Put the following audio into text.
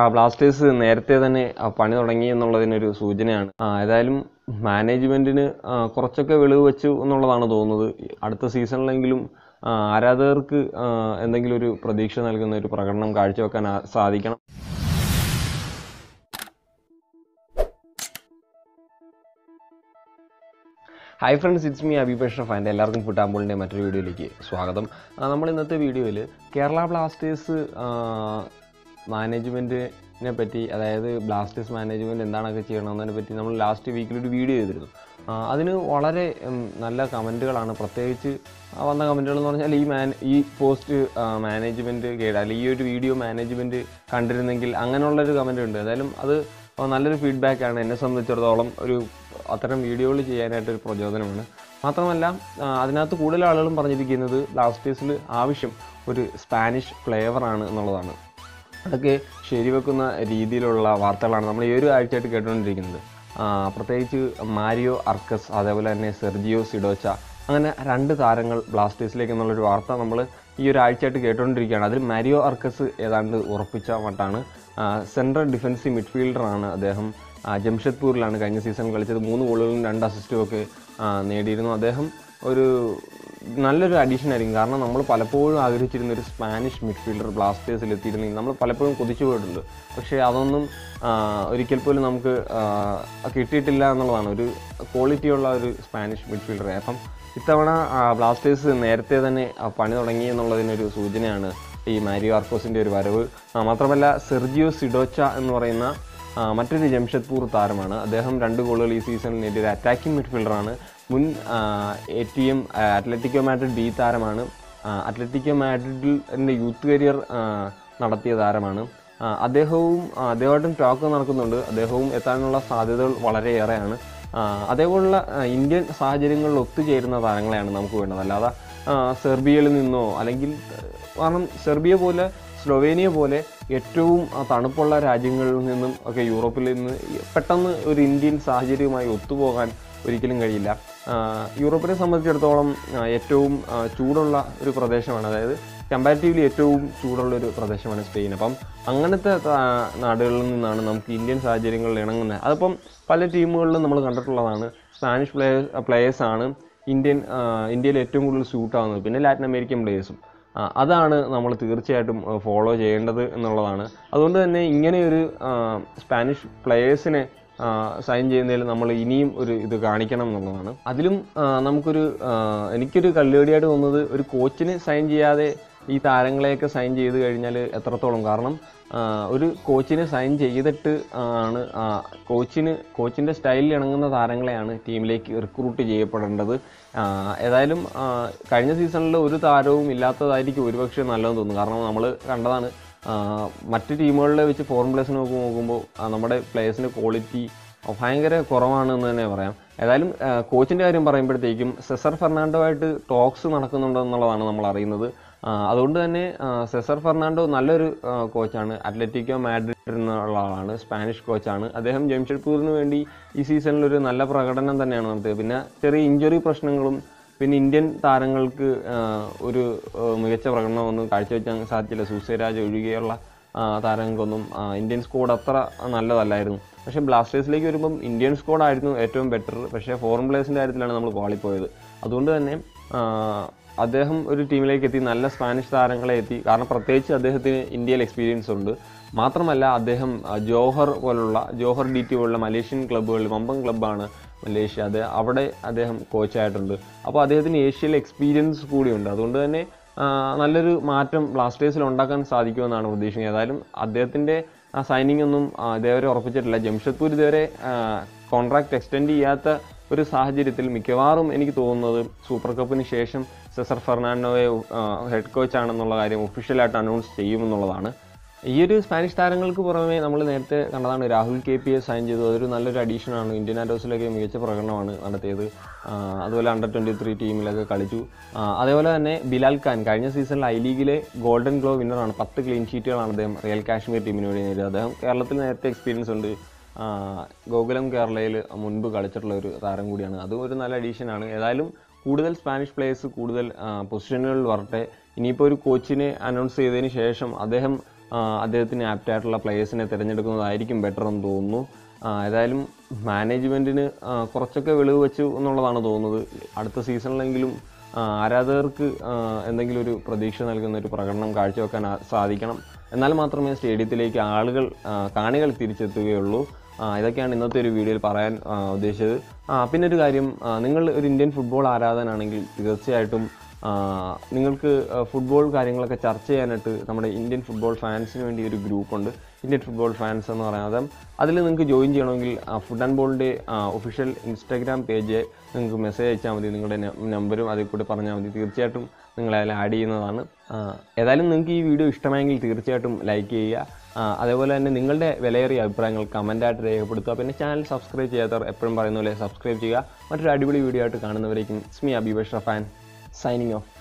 Blasters നേരത്തെ തന്നെ ആ, പണി തുടങ്ങി എന്നുള്ളതിനൊരു സൂചനയാണ് ആ, ഏതായാലും മാനേജ്മെന്റിന് ആ, കുറച്ചൊക്കെ വെളിവ് വെച്ചു എന്നുള്ളതാണ് തോന്നുന്നത് അടുത്ത സീസണിലെങ്കിലും ആ, ആരാധകർക്ക് ആ, എന്തെങ്കിലും ഒരു പ്രതീക്ഷ നൽകുന്ന ഒരു പ്രകടനം കാഴ്ചവെക്കാൻ ആ- സാധിക്കണം ഹായ് ഫ്രണ്ട്സ് ഇറ്റ്സ് മീ അഭിപേഷ് ഫാൻ്റെ എല്ലാവർക്കും ഫുട്ടാമ്പോളിൻ്റെ മറ്റൊരു വീഡിയോയിലേക്ക് സ്വാഗതം ആ, നമ്മൾ ഇന്നത്തെ വീഡിയോയിൽ കേരള ബ്ലാസ്റ്റേഴ്സ് മാനേജ്മെൻറ്റിനെ പറ്റി അതായത് ബ്ലാസ്റ്റേഴ്സ് മാനേജ്മെൻറ്റ് എന്താണൊക്കെ ചെയ്യണമെന്നതിനെ പറ്റി നമ്മൾ ലാസ്റ്റ് വീക്കിൽ ഒരു വീഡിയോ ചെയ്തിരുന്നു ആ, അതിന് വളരെ ഉം, നല്ല കമൻറ്റുകളാണ് പ്രത്യേകിച്ച് ആ, വന്ന കമൻറ്റുകൾ എന്ന് പറഞ്ഞാൽ ഈ മാൻ ഈ പോസ്റ്റ് മാനേജ്മെൻറ്റ് കേട അല്ലെങ്കിൽ ഈ ഒരു വീഡിയോ മാനേജ്മെൻറ്റ് കണ്ടിരുന്നെങ്കിൽ അങ്ങനെയുള്ളൊരു കമൻറ്റ് ഉണ്ട് ഏതായാലും അത് നല്ലൊരു ഫീഡ്ബാക്കാണ് എന്നെ സംബന്ധിച്ചിടത്തോളം ഒരു അത്തരം വീഡിയോകൾ ചെയ്യാനായിട്ടൊരു പ്രചോദനമാണ് മാത്രമല്ല ആ, അതിനകത്ത് കൂടുതൽ ആളുകളും പറഞ്ഞിരിക്കുന്നത് ബ്ലാസ്റ്റേഴ്സിൽ ആവശ്യം ഒരു സ്പാനിഷ് ഫ്ലേവറാണ് എന്നുള്ളതാണ് അതൊക്കെ ശരിവെക്കുന്ന രീതിയിലുള്ള വാർത്തകളാണ് നമ്മൾ ഈ ഒരു ആഴ്ചയായിട്ട് കേട്ടുകൊണ്ടിരിക്കുന്നത് ആ, പ്രത്യേകിച്ച് മാരിയോ അർക്കസ് അതേപോലെ തന്നെ സെർജിയോ സിഡോച്ച അങ്ങനെ രണ്ട് താരങ്ങൾ ബ്ലാസ്റ്റേഴ്സിലേക്ക് എന്നുള്ളൊരു വാർത്ത നമ്മൾ ഈ ഒരു ആഴ്ചയായിട്ട് കേട്ടുകൊണ്ടിരിക്കുകയാണ് അതിൽ മാരിയോ അർക്കസ് ഏതാണ്ട് ഉറപ്പിച്ച മട്ടാണ് സെൻട്രൽ ഡിഫൻസീവ് മിഡ്ഫീൽഡറാണ് അദ്ദേഹം ആ, ജംഷഡ്പൂരിലാണ് കഴിഞ്ഞ സീസൺ കളിച്ചത് മൂന്ന് ഗോളുകളും രണ്ട് അസിസ്റ്റും ഒക്കെ ആ, നേടിയിരുന്നു അദ്ദേഹം ഒരു നല്ലൊരു അഡീഷൻ ആയിരിക്കും കാരണം നമ്മൾ പലപ്പോഴും ആഗ്രഹിച്ചിരുന്ന ഒരു സ്പാനിഷ് മിഡ്ഫീൽഡർ ബ്ലാസ്റ്റേഴ്സിൽ എത്തിയിരുന്നെങ്കിൽ നമ്മൾ പലപ്പോഴും കൊതിച്ചു പോയിട്ടുണ്ട് പക്ഷേ അതൊന്നും ആ, ഒരിക്കൽ പോലും നമുക്ക് ആ, കിട്ടിയിട്ടില്ല എന്നുള്ളതാണ് ഒരു ക്വാളിറ്റിയുള്ള ഒരു സ്പാനിഷ് മിഡ്ഫീൽഡറെ അപ്പം ഇത്തവണ ആ, ബ്ലാസ്റ്റേഴ്സ് നേരത്തെ തന്നെ ആ, പണി തുടങ്ങി എന്നുള്ളതിനൊരു സൂചനയാണ് ഈ മാരിയോ ആർക്കോസിൻ്റെ ഒരു വരവ് ആ, മാത്രമല്ല സെർജിയോ സിഡോച്ച എന്ന് പറയുന്ന ആ, മറ്റൊരു ജംഷഡ്പൂർ താരമാണ് അദ്ദേഹം രണ്ട് ഗോളുകൾ ഈ സീസണിൽ നേടിയ ഒരു അറ്റാക്കിംഗ് മിഡ്ഫീൽഡറാണ് മുൻ A T M Atletico Madrid B താരമാണ് ആ, അത്ലറ്റിക്കോ മാഡ്രിഡിൻ്റെ യൂത്ത് കരിയർ ആ, നടത്തിയ താരമാണ് ആ, അദ്ദേഹവും ആ, അദ്ദേഹമായിട്ടും ടോക്ക് നടക്കുന്നുണ്ട് അദ്ദേഹവും എത്താനുള്ള സാധ്യതകൾ വളരെയേറെയാണ് ആ, അതേപോലുള്ള ആ, ഇന്ത്യൻ സാഹചര്യങ്ങളിൽ ഒത്തുചേരുന്ന താരങ്ങളെയാണ് നമുക്ക് വേണ്ടത് അല്ലാതെ ആ, സെർബിയയിൽ നിന്നോ അല്ലെങ്കിൽ ആ, കാരണം സെർബിയ പോലെ സ്ലൊവേനിയ പോലെ ഏറ്റവും ആ, തണുപ്പുള്ള രാജ്യങ്ങളിൽ നിന്നും ഒക്കെ യൂറോപ്പിൽ നിന്ന് ഈ പെട്ടെന്ന് ഒരു ഇന്ത്യൻ സാഹചര്യവുമായി ഒത്തുപോകാൻ ഒരിക്കലും കഴിയില്ല ആ, യൂറോപ്പിനെ സംബന്ധിച്ചിടത്തോളം ആ, ഏറ്റവും ആ, ചൂടുള്ള ഒരു പ്രദേശമാണ് അതായത് കമ്പാരിറ്റീവ്ലി ഏറ്റവും ചൂടുള്ള ഒരു പ്രദേശമാണ് സ്പെയിൻ അപ്പം അങ്ങനത്തെ ആ, നാടുകളിൽ നിന്നാണ് നമുക്ക് ഇന്ത്യൻ സാഹചര്യങ്ങളിൽ ഇണങ്ങുന്നത് അതിപ്പം പല ടീമുകളിലും നമ്മൾ കണ്ടിട്ടുള്ളതാണ് സ്പാനിഷ് പ്ലേയേഴ്സ് പ്ലേയേഴ്സാണ് ഇന്ത്യൻ ആ, ഇന്ത്യയിൽ ഏറ്റവും കൂടുതൽ സ്യൂട്ട് ആവുന്നത് പിന്നെ ലാറ്റിൻ അമേരിക്കൻ പ്ലേയേഴ്സും ആ, അതാണ് നമ്മൾ തീർച്ചയായിട്ടും ഫോളോ ചെയ്യേണ്ടത് എന്നുള്ളതാണ് അതുകൊണ്ട് തന്നെ ഇങ്ങനെയൊരു ആ, സ്പാനിഷ് പ്ലെയേഴ്സിനെ സൈൻ ചെയ്യുന്നതിൽ നമ്മൾ ഇനിയും ഒരു ഇത് കാണിക്കണം എന്നുള്ളതാണ് അതിലും ആ, നമുക്കൊരു ആ, എനിക്കൊരു കല്ലുകടിയായിട്ട് തോന്നുന്നത് ഒരു കോച്ചിന് സൈൻ ചെയ്യാതെ ഈ താരങ്ങളെയൊക്കെ സൈൻ ചെയ്ത് കഴിഞ്ഞാൽ എത്രത്തോളം കാരണം ആ, ഒരു കോച്ചിനെ സൈൻ ചെയ്തിട്ട് ആണ് ആ, കോച്ചിന് കോച്ചിൻ്റെ സ്റ്റൈലിൽ ഇണങ്ങുന്ന താരങ്ങളെയാണ് ടീമിലേക്ക് റിക്രൂട്ട് ചെയ്യപ്പെടേണ്ടത് ആ, ഏതായാലും ആ, കഴിഞ്ഞ സീസണിൽ ഒരു താരവും ഇല്ലാത്തതായിരിക്കും ഒരുപക്ഷെ നല്ലതെന്ന് തോന്നുന്നു കാരണം നമ്മൾ കണ്ടതാണ് ആ, മറ്റ് ടീമുകളിലെ വെച്ച് ഫോറിൻ പ്ലേസിനെ നോക്കി നോക്കുമ്പോൾ ആ, നമ്മുടെ പ്ലേയേഴ്സിൻ്റെ ക്വാളിറ്റി ഭയങ്കര കുറവാണ് എന്ന് തന്നെ പറയാം ഏതായാലും കോച്ചിൻ്റെ കാര്യം പറയുമ്പോഴത്തേക്കും സെസർ ഫെർണാണ്ടോ ആയിട്ട് ടോക്സ് നടക്കുന്നുണ്ടെന്നുള്ളതാണ് നമ്മൾ അറിയുന്നത് ആ, അതുകൊണ്ട് തന്നെ ആ, സെസർ ഫെർണാണ്ടോ നല്ലൊരു ആ, കോച്ചാണ് അത്ലറ്റിക്കോ മാഡ്രിഡ് എന്നുള്ള ആളാണ് സ്പാനിഷ് കോച്ചാണ് അദ്ദേഹം ജംഷഡ്പൂരിന് വേണ്ടി ഈ സീസണിൽ ഒരു നല്ല പ്രകടനം തന്നെയാണ് നടത്തിയത് പിന്നെ ചെറിയ ഇഞ്ചുറി പ്രശ്നങ്ങളും പിന്നെ ഇന്ത്യൻ താരങ്ങൾക്ക് ആ, ഒരു ആ, മികച്ച പ്രകടനമൊന്നും കാഴ്ചവെക്കാൻ സാധിച്ചില്ല സൂസേരാജ് ഒഴികെയുള്ള ആ, താരങ്ങൾക്കൊന്നും ആ, ഇന്ത്യൻ സ്ക്വാഡ് അത്ര നല്ലതല്ലായിരുന്നു പക്ഷേ ബ്ലാസ്റ്റേഴ്സിലേക്ക് വരുമ്പം ഇന്ത്യൻ സ്ക്വാഡായിരുന്നു ഏറ്റവും ബെറ്റർ പക്ഷേ ഫോറിൻ പ്ലേയേഴ്സിൻ്റെ കാര്യത്തിലാണ് നമ്മൾ പാളിപ്പോയത് അതുകൊണ്ട് തന്നെ ആ, അദ്ദേഹം ഒരു ടീമിലേക്ക് എത്തി നല്ല സ്പാനിഷ് താരങ്ങളെ എത്തി കാരണം പ്രത്യേകിച്ച് അദ്ദേഹത്തിന് ഇന്ത്യയിൽ എക്സ്പീരിയൻസ് ഉണ്ട് മാത്രമല്ല അദ്ദേഹം ആ, ജോഹർ പോലുള്ള ജോഹർ ഡി ടി പോലുള്ള മലേഷ്യൻ ക്ലബ്ബുകളിൽ വമ്പൻ ക്ലബ്ബാണ് മലേഷ്യ അത് അവിടെ അദ്ദേഹം കോച്ചായിട്ടുണ്ട് അപ്പോൾ അദ്ദേഹത്തിന് ഏഷ്യയിൽ എക്സ്പീരിയൻസ് കൂടിയുണ്ട് അതുകൊണ്ട് തന്നെ ആ, നല്ലൊരു മാറ്റം ബ്ലാസ്റ്റേഴ്സിൽ ഉണ്ടാക്കാൻ സാധിക്കുമെന്നാണ് പ്രതീക്ഷിക്കുന്നത് ഏതായാലും അദ്ദേഹത്തിൻ്റെ ആ സൈനിങ് ഒന്നും ആ, ഇതേവരെ ഉറപ്പിച്ചിട്ടില്ല ജംഷഡ്പൂർ ഇതുവരെ കോൺട്രാക്ട് എക്സ്റ്റെൻഡ് ചെയ്യാത്ത ഒരു സാഹചര്യത്തിൽ മിക്കവാറും എനിക്ക് തോന്നുന്നത് സൂപ്പർ കപ്പിന് ശേഷം സെസർ ഫെർണാണ്ടോയെ ഹെഡ് കോച്ചാണെന്നുള്ള കാര്യം ഒഫീഷ്യലായിട്ട് അനൗൺസ് ചെയ്യുമെന്നുള്ളതാണ് ഈ ഒരു സ്പാനിഷ് താരങ്ങൾക്ക് പുറമെ നമ്മൾ നേരത്തെ കണ്ടതാണ് Rahul K P S sign ചെയ്തു അതൊരു നല്ലൊരു അഡീഷനാണ് ഇന്ത്യൻ ആരോസിലൊക്കെ മികച്ച പ്രകടനമാണ് നടത്തിയത് ആ, അതുപോലെ അണ്ടർ ട്വൻറ്റി ത്രീ ടീമിലൊക്കെ കളിച്ചു ആ, അതേപോലെ തന്നെ ബിലാൽ ഖാൻ കഴിഞ്ഞ സീസണിൽ ഐ ലീഗിലെ ഗോൾഡൻ ഗ്ലോ വിന്നറാണ് പത്ത് ക്ലീൻ ഷീറ്റുകളാണ് അദ്ദേഹം റിയൽ കാശ്മീർ ടീമിന് വേണ്ടി നേടിയത് അദ്ദേഹം കേരളത്തിൽ നേരത്തെ എക്സ്പീരിയൻസ് ഉണ്ട് ആ, ഗോകുലം കേരളയിൽ മുൻപ് കളിച്ചിട്ടുള്ള ഒരു താരം കൂടിയാണ് അതും ഒരു നല്ല അഡീഷനാണ് ഏതായാലും കൂടുതൽ സ്പാനിഷ് പ്ലേയേഴ്സ് കൂടുതൽ പൊസിഷനുകളിൽ വരട്ടെ ഇനിയിപ്പോൾ ഒരു കോച്ചിനെ അനൗൺസ് ചെയ്തതിന് ശേഷം അദ്ദേഹം ആ, അദ്ദേഹത്തിന് ആപ്റ്റായിട്ടുള്ള പ്ലേയേഴ്സിനെ തിരഞ്ഞെടുക്കുന്നതായിരിക്കും ബെറ്റർ എന്ന് തോന്നുന്നു ആ, ഏതായാലും മാനേജ്മെൻറ്റിന് കുറച്ചൊക്കെ വെളിവ് വെച്ചു എന്നുള്ളതാണ് തോന്നുന്നത് അടുത്ത സീസണിലെങ്കിലും ആ, ആരാധകർക്ക് ആ, എന്തെങ്കിലും ഒരു പ്രതീക്ഷ നൽകുന്ന ഒരു പ്രകടനം കാഴ്ചവെക്കാൻ ആ- സാധിക്കണം എന്നാൽ മാത്രമേ സ്റ്റേഡിയത്തിലേക്ക് ആളുകൾ ആ, കാണികൾ തിരിച്ചെത്തുകയുള്ളൂ ആ, ഇതൊക്കെയാണ് ഇന്നത്തെ ഒരു വീഡിയോയിൽ പറയാൻ ആ, ഉദ്ദേശിച്ചത് ആ, പിന്നെ ഒരു കാര്യം ആ, നിങ്ങൾ ഒരു ഇന്ത്യൻ ഫുട്ബോൾ ആരാധകനാണെങ്കിൽ തീർച്ചയായിട്ടും ആ, നിങ്ങൾക്ക് ആ, ഫുട്ബോൾ കാര്യങ്ങളൊക്കെ ചർച്ച ചെയ്യാനായിട്ട് നമ്മുടെ ഇന്ത്യൻ ഫുട്ബോൾ ഫാൻസിന് വേണ്ടി ഒരു ഗ്രൂപ്പുണ്ട് ഇന്ത്യൻ ഫുട്ബോൾ ഫാൻസ് എന്ന് പറയുന്നത് അതിൽ നിങ്ങൾക്ക് ജോയിൻ ചെയ്യണമെങ്കിൽ ഫുഡ് ആൻഡ് ബോളിൻ്റെ ഒഫീഷ്യൽ ഇൻസ്റ്റാഗ്രാം പേജ് നിങ്ങൾക്ക് മെസ്സേജ് അയച്ചാൽ മതി നിങ്ങളുടെ ന- നമ്പരും അതിൽ കൂടി പറഞ്ഞാൽ മതി തീർച്ചയായിട്ടും നിങ്ങളെ അതിൽ ആഡ് ചെയ്യുന്നതാണ് ആ, ഏതായാലും നിങ്ങൾക്ക് ഈ വീഡിയോ ഇഷ്ടമായെങ്കിൽ തീർച്ചയായിട്ടും ലൈക്ക് ചെയ്യുക ആ, അതേപോലെ തന്നെ നിങ്ങളുടെ വിലയേറിയ അഭിപ്രായങ്ങൾ കമൻറ്റായിട്ട് രേഖപ്പെടുത്തുക പിന്നെ ചാനൽ സബ്സ്ക്രൈബ് ചെയ്യാത്തവർ എപ്പോഴും പറയുന്ന പോലെ സബ്സ്ക്രൈബ് ചെയ്യുക മറ്റൊരു അടിപൊളി വീഡിയോ ആയിട്ട് കാണുന്നവരേക്കും സ്മി Abhi Bashar fan signing off